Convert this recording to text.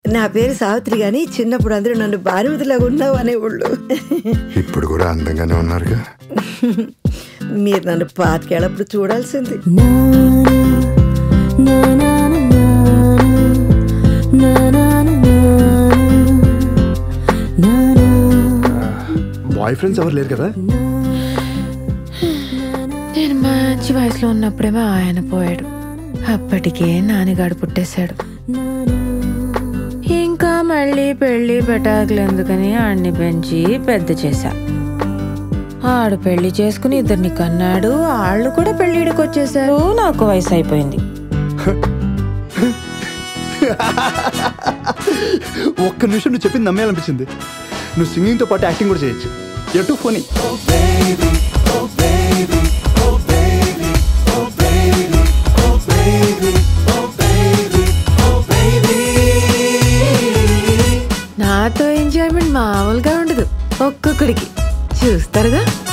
నా పేరు సావిత్రి గాని చిన్నప్పుడు అందరూ నన్ను భానుమతిలాగా ఉన్నావు అనేవాళ్ళు ఇప్పుడు కూడా అందంగానే ఉన్నారుగా మీరు నన్ను పాతికేళ్ళప్పుడు చూడాల్సింది బాయ్ ఫ్రెండ్స్ ఎవరు లేరు కదా నేను మంచి వయసులో ఉన్నప్పుడేమో ఆయన పోయాడు అప్పటికే నాన్నగాడు పుట్టేశాడు ఇంకా మళ్ళీ పెళ్లి పెటాకులు ఎందుకని ఆడిని పెంచి పెద్ద చేశా ఆడు పెళ్లి చేసుకుని ఇద్దరిని కన్నాడు వాళ్ళు కూడా పెళ్లిడికి వచ్చేసారు నాకు వయసు అయిపోయింది ఒక్క నిమిషం నువ్వు చెప్పింది నమ్మేయాలనిపించింది నువ్వు సింగింగ్తో పాటు యాక్టింగ్ కూడా చేయొచ్చు ఎటు ఫోనీ నాతో ఎంజాయ్మెంట్ మామూలుగా ఉండదు ఒక్కొక్కడికి చూస్తారుగా